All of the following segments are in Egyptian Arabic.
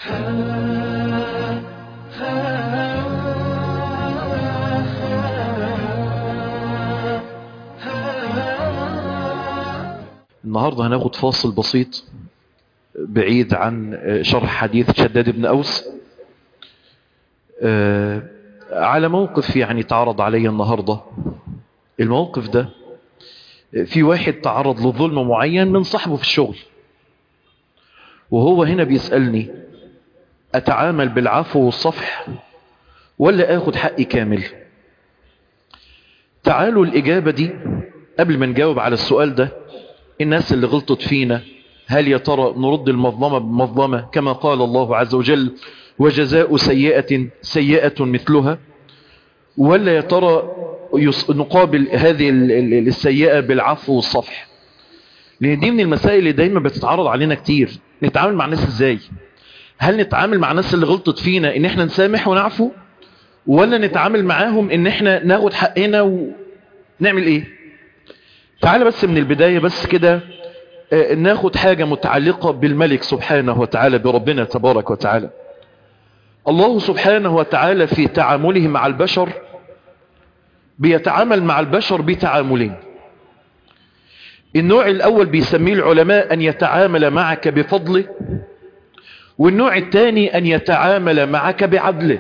النهاردة هناخد فاصل بسيط بعيد عن شرح حديث شداد بن أوس على موقف يعني تعرض علي النهاردة الموقف ده في واحد تعرض لظلم معين من صاحبه في الشغل وهو هنا بيسألني أتعامل بالعفو والصفح ولا أخد حقي كامل تعالوا الإجابة دي قبل ما نجاوب على السؤال ده الناس اللي غلطت فينا هل يا ترى نرد المظلمة بمظلمة كما قال الله عز وجل وجزاء سيئة سيئة مثلها ولا يا ترى نقابل هذه السيئة بالعفو والصفح لان دي من المسائل اللي دايما بتتعرض علينا كتير نتعامل مع الناس ازاي هل نتعامل مع الناس اللي غلطت فينا ان احنا نسامح ونعفو ولا نتعامل معاهم ان احنا ناخد حقنا ونعمل ايه تعال بس من البداية بس كده ناخد حاجة متعلقة بالملك سبحانه وتعالى بربنا تبارك وتعالى الله سبحانه وتعالى في تعامله مع البشر بيتعامل مع البشر بتعاملين النوع الأول بيسميه العلماء أن يتعامل معك بفضله والنوع الثاني أن يتعامل معك بعدله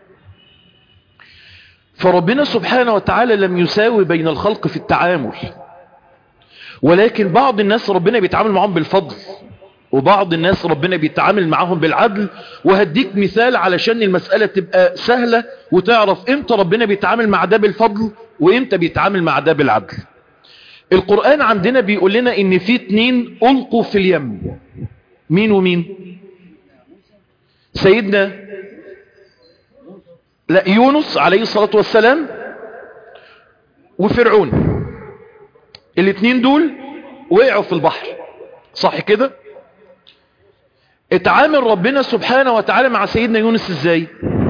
فربنا سبحانه وتعالى لم يساوي بين الخلق في التعامل ولكن بعض الناس ربنا بيتعامل معهم بالفضل وبعض الناس ربنا بيتعامل معهم بالعدل وهديك مثال علشان المسألة تبقى سهلة وتعرف امتى ربنا بيتعامل مع ده بالفضل وامتى بيتعامل مع ده بالعدل القرآن عندنا بيقول لنا ان في اتنين القوا في اليم مين ومين سيدنا لا يونس عليه الصلاة والسلام وفرعون الاتنين دول وقعوا في البحر صح كده اتعامل ربنا سبحانه وتعالى مع سيدنا يونس ازاي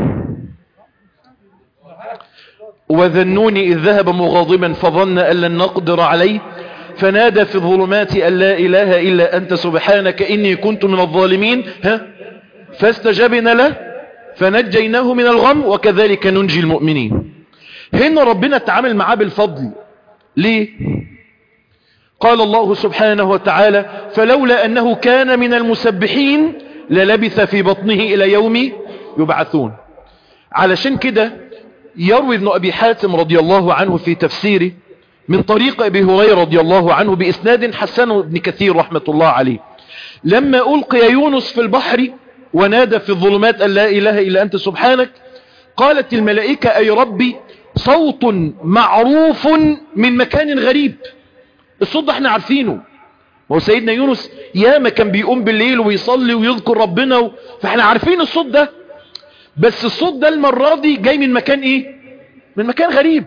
وذنوني إذ ذهب مغاضبا فظن أن لن نقدر عليه فنادى في الظلمات أن لا إله إلا أنت سبحانك إني كنت من الظالمين ها فاستجبنا له فنجيناه من الغم وكذلك ننجي المؤمنين هنا ربنا تعامل معاه بالفضل ليه قال الله سبحانه وتعالى فلولا أنه كان من المسبحين للبث في بطنه إلى يوم يبعثون علشان كده يروي ابن أبي حاتم رضي الله عنه في تفسيره من طريق أبي هريرة رضي الله عنه بإسناد حسن ابن كثير رحمة الله عليه لما ألقي يونس في البحر ونادى في الظلمات أن لا إله إلا أنت سبحانك قالت الملائكة أي ربي صوت معروف من مكان غريب الصوت ده احنا عارفينه هو سيدنا يونس ياما كان بيقوم بالليل ويصلي ويذكر ربنا و... فاحنا عارفين الصوت ده بس الصوت ده المرة دي جاي من مكان ايه من مكان غريب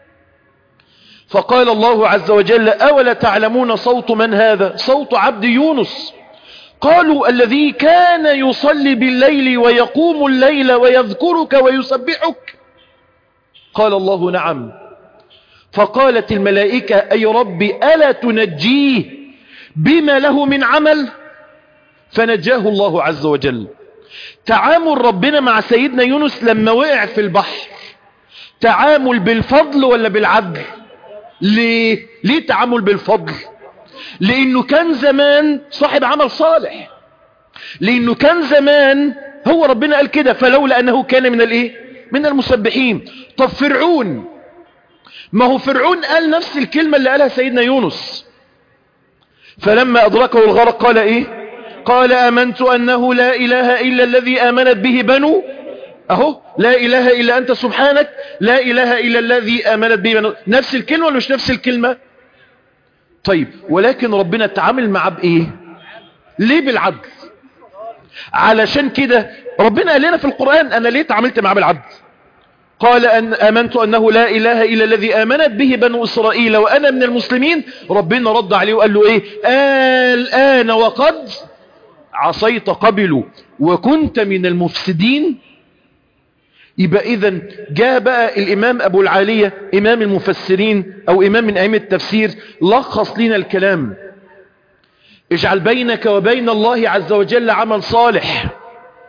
فقال الله عز وجل أولا تعلمون صوت من هذا صوت عبد يونس قالوا الذي كان يصلي بالليل ويقوم الليل ويذكرك ويسبحك قال الله نعم فقالت الملائكة أي ربي ألا تنجيه بما له من عمل فنجاه الله عز وجل تعامل ربنا مع سيدنا يونس لما وقع في البحر تعامل بالفضل ولا بالعدل ليه ليه تعامل بالفضل لانه كان زمان صاحب عمل صالح لانه كان زمان هو ربنا قال كده فلولا انه كان من الايه من المسبحين طب فرعون ما هو فرعون قال نفس الكلمة اللي قالها سيدنا يونس فلما أدركه الغرق قال إيه قال آمنت أنه لا إله إلا الذي آمنت به بنو أهو لا إله إلا أنت سبحانك لا إله إلا الذي آمنت به بنو نفس الكلمة ولا مش نفس الكلمة طيب ولكن ربنا تعامل معاه بإيه ليه بالعدل علشان كده ربنا قال لنا في القرآن أنا ليه تعاملت معاه بالعدل قال أن آمنت أنه لا إله إلا الذي آمنت به بنو إسرائيل وأنا من المسلمين ربنا رد عليه وقال له إيه الآن وقد عصيت قبل وكنت من المفسدين يبقى إذا جاء بقى الإمام أبو العالية إمام المفسرين أو إمام من أئمة التفسير لخص لنا الكلام اجعل بينك وبين الله عز وجل عمل صالح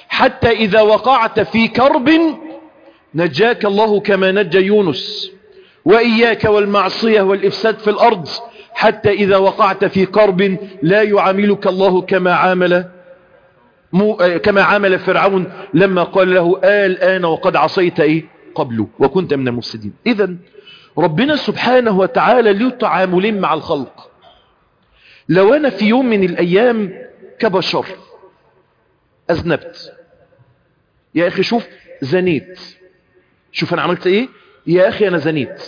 حتى إذا وقعت في كرب نجاك الله كما نجى يونس وإياك والمعصية والإفساد في الأرض حتى إذا وقعت في كرب لا يعاملك الله كما عامل مو كما عامل فرعون لما قال له آل آن وقد عصيت إيه قبله وكنت من المفسدين إذا ربنا سبحانه وتعالى له تعاملين مع الخلق لو أنا في يوم من الأيام كبشر أذنبت يا أخي شوف زنيت شوف أنا عملت إيه يا أخي أنا زنيت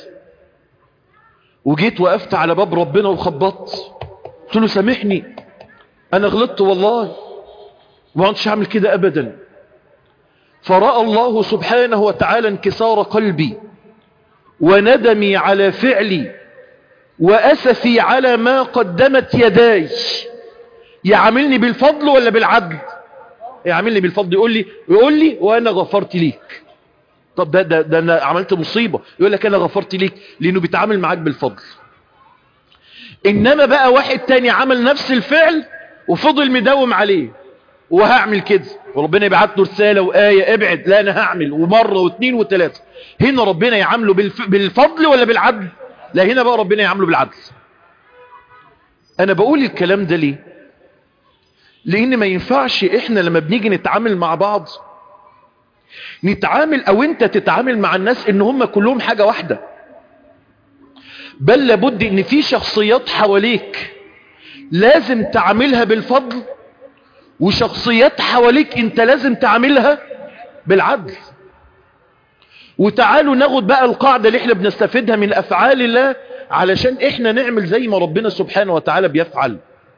وجيت وقفت على باب ربنا وخبطت قلت له سامحني أنا غلطت والله ما كنتش أعمل كده أبدا فرأى الله سبحانه وتعالى انكسار قلبي وندمي على فعلي وأسفي على ما قدمت يداي يعاملني بالفضل ولا بالعدل يعاملني بالفضل يقول لي يقول لي وأنا غفرت ليك طب ده, ده, ده أنا عملت مصيبة يقول لك أنا غفرت ليك لأنه بيتعامل معاك بالفضل إنما بقى واحد تاني عمل نفس الفعل وفضل مداوم عليه وهعمل كده وربنا يبعت له رسالة وآية ابعد لا أنا هعمل ومرة واثنين وثلاثة هنا ربنا يعامله بالف... بالفضل ولا بالعدل لا هنا بقى ربنا يعامله بالعدل أنا بقول الكلام ده ليه لأن ما ينفعش إحنا لما بنيجي نتعامل مع بعض نتعامل أو أنت تتعامل مع الناس إن هم كلهم حاجة واحدة بل لابد إن في شخصيات حواليك لازم تعاملها بالفضل وشخصيات حواليك انت لازم تعملها بالعدل وتعالوا ناخد بقى القاعدة اللي احنا بنستفيدها من افعال الله علشان احنا نعمل زي ما ربنا سبحانه وتعالى بيفعل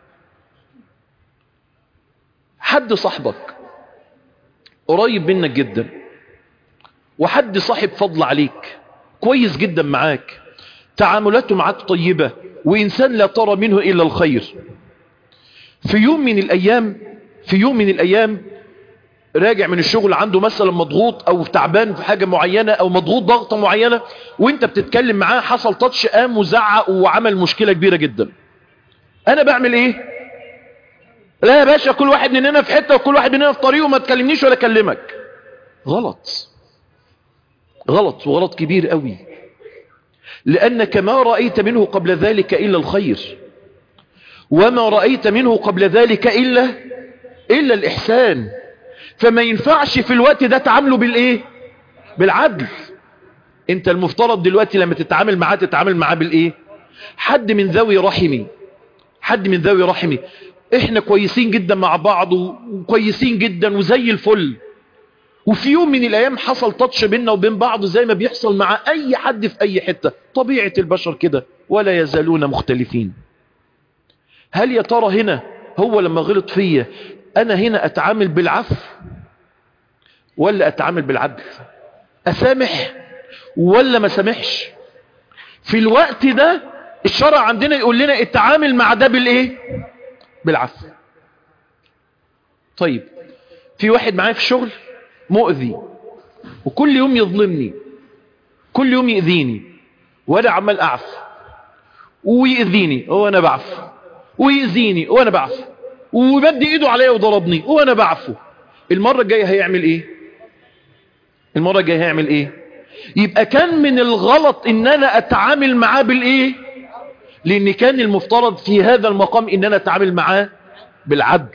حد صاحبك قريب منك جدا وحد صاحب فضل عليك كويس جدا معاك تعاملاته معاك طيبة وإنسان لا ترى منه إلا الخير في يوم من الأيام في يوم من الأيام راجع من الشغل عنده مثلا مضغوط أو تعبان في حاجة معينة أو مضغوط ضغطة معينة وانت بتتكلم معاه حصل تاتش قام وزعق وعمل مشكلة كبيرة جدا أنا بعمل إيه لا يا باشا كل واحد مننا في حتة وكل واحد مننا في طريقه ما تكلمنيش ولا أكلمك غلط غلط وغلط كبير قوي لأنك ما رأيت منه قبل ذلك إلا الخير وما رأيت منه قبل ذلك إلا إلا الإحسان فما ينفعش في الوقت ده تعامله بالإيه بالعدل انت المفترض دلوقتي لما تتعامل معاه تتعامل معاه بالإيه حد من ذوي رحمي حد من ذوي رحمي احنا كويسين جدا مع بعض وكويسين جدا وزي الفل وفي يوم من الايام حصل تاتش بيننا وبين بعض زي ما بيحصل مع اي حد في اي حتة طبيعة البشر كده ولا يزالون مختلفين هل يا ترى هنا هو لما غلط فيا انا هنا اتعامل بالعفو ولا اتعامل بالعدل اسامح ولا ما سامحش في الوقت ده الشرع عندنا يقول لنا التعامل مع ده بالايه بالعفو طيب في واحد معايا في الشغل مؤذي وكل يوم يظلمني كل يوم يؤذيني وانا عمال اعفو ويؤذيني وانا بعفو ويأذيني وانا بعفو ويمد ايده عليا وضربني وانا بعفو المرة الجاية هيعمل ايه المرة الجاية هيعمل ايه يبقى كان من الغلط ان انا اتعامل معاه بالايه لان كان المفترض في هذا المقام ان انا اتعامل معاه بالعدل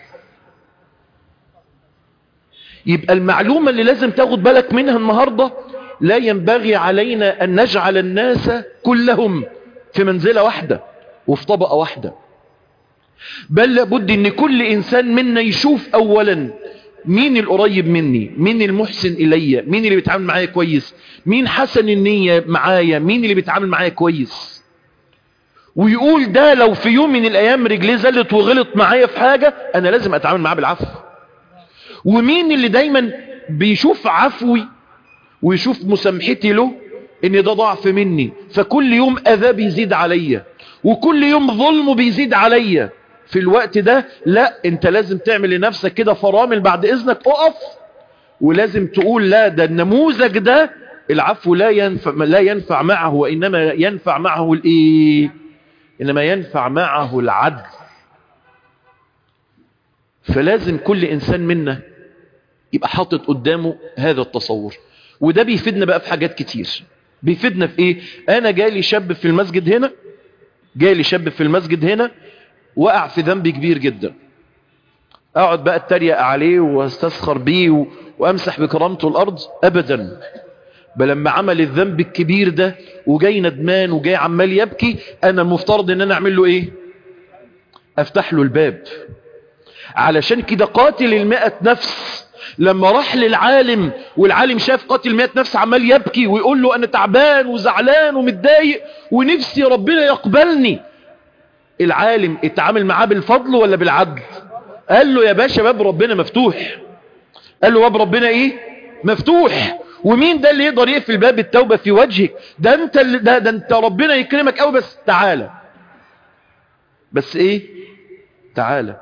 يبقى المعلومة اللي لازم تاخد بالك منها النهاردة لا ينبغي علينا ان نجعل الناس كلهم في منزلة واحدة وفي طبقة واحدة بل لابد ان كل انسان منا يشوف اولا مين القريب مني مين المحسن الي مين اللي بيتعامل معايا كويس مين حسن النية معايا مين اللي بيتعامل معايا كويس ويقول ده لو في يوم من الايام رجليه زلت وغلط معايا في حاجة انا لازم اتعامل معاه بالعفو ومين اللي دايما بيشوف عفوي ويشوف مسامحتي له ان ده ضعف مني فكل يوم اذى بيزيد عليا وكل يوم ظلمه بيزيد عليا في الوقت ده لا انت لازم تعمل لنفسك كده فرامل بعد اذنك اقف ولازم تقول لا ده النموذج ده العفو لا ينفع, لا ينفع معه وانما ينفع معه الايه انما ينفع معه العدل فلازم كل انسان منا يبقى حاطط قدامه هذا التصور وده بيفيدنا بقى في حاجات كتير بيفيدنا في ايه انا جالي شاب في المسجد هنا جالي شاب في المسجد هنا وقع في ذنب كبير جدا اقعد بقى اتريق عليه واستسخر بيه و... وامسح بكرامته الارض ابدا بل لما عمل الذنب الكبير ده وجاي ندمان وجاي عمال يبكي انا المفترض ان انا اعمل له ايه افتح له الباب علشان كده قاتل المئة نفس لما راح للعالم والعالم شاف قاتل المئة نفس عمال يبكي ويقول له انا تعبان وزعلان ومتضايق ونفسي ربنا يقبلني العالم اتعامل معاه بالفضل ولا بالعدل قال له يا باشا باب ربنا مفتوح قال له باب ربنا ايه مفتوح ومين ده اللي يقدر يقفل باب التوبة في وجهك ده انت اللي ده, ده انت ربنا يكرمك قوي بس تعالى بس ايه تعالى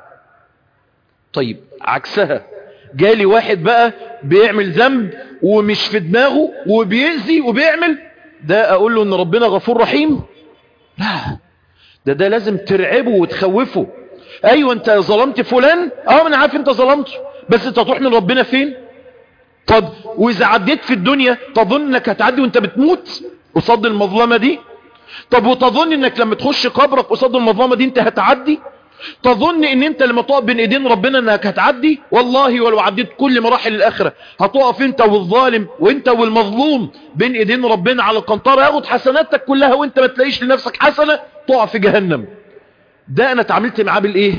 طيب عكسها جالي واحد بقى بيعمل ذنب ومش في دماغه وبيأذي وبيعمل ده اقول له ان ربنا غفور رحيم لا ده ده لازم ترعبه وتخوفه ايوه انت ظلمت فلان اه انا عارف انت ظلمته بس انت هتروح من ربنا فين طب واذا عديت في الدنيا تظن انك هتعدي وانت بتموت قصاد المظلمة دي طب وتظن انك لما تخش قبرك قصاد المظلمة دي انت هتعدي تظن ان انت لما تقف بين ايدين ربنا انك هتعدي والله ولو عديت كل مراحل الاخرة هتقف انت والظالم وانت والمظلوم بين ايدين ربنا على القنطرة ياخد حسناتك كلها وانت ما تلاقيش لنفسك حسنة تقع في جهنم ده انا اتعاملت معاه بالايه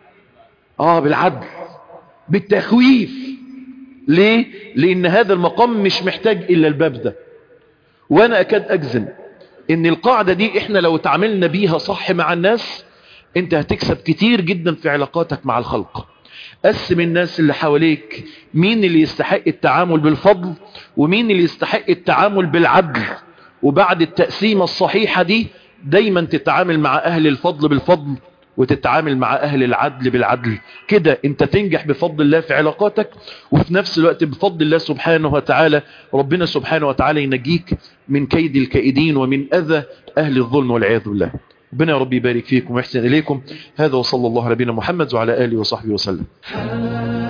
اه بالعدل بالتخويف ليه لان هذا المقام مش محتاج الا الباب ده وانا اكاد اجزم ان القاعدة دي احنا لو اتعاملنا بيها صح مع الناس انت هتكسب كتير جدا في علاقاتك مع الخلق قسم الناس اللي حواليك مين اللي يستحق التعامل بالفضل ومين اللي يستحق التعامل بالعدل وبعد التقسيمة الصحيحة دي دايما تتعامل مع اهل الفضل بالفضل وتتعامل مع اهل العدل بالعدل كده انت تنجح بفضل الله في علاقاتك وفي نفس الوقت بفضل الله سبحانه وتعالى ربنا سبحانه وتعالى ينجيك من كيد الكائدين ومن اذى اهل الظلم والعياذ بالله ربنا يا رب يبارك فيكم ويحسن اليكم هذا وصلى الله على نبينا محمد وعلى اله وصحبه وسلم